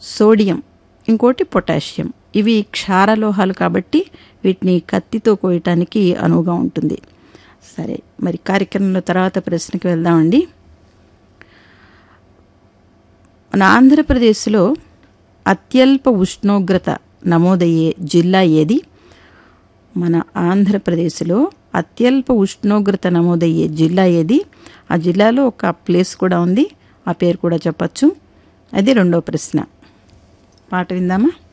sodium ఇంకోటి potassium ఇవి క్షారలోహాలు కాబట్టి వీటిని కత్తితో కోయటానికి అనువుగా ఉంటుంది సరే మరి కార్యక్రమంలో తర్వాత ప్రశ్నకి వెళ్దామండి మన ఆంధ్రప్రదేశ్లో అత్యల్ప ఉష్ణోగ్రత నమోదయ్యే జిల్లా ఏది మన ఆంధ్రప్రదేశ్లో అత్యల్ప ఉష్ణోగ్రత నమోదయ్యే జిల్లా ఏది ఆ జిల్లాలో ఒక ప్లేస్ కూడా ఉంది ఆ పేరు కూడా చెప్పచ్చు అది రెండో ప్రశ్న పాట విందామా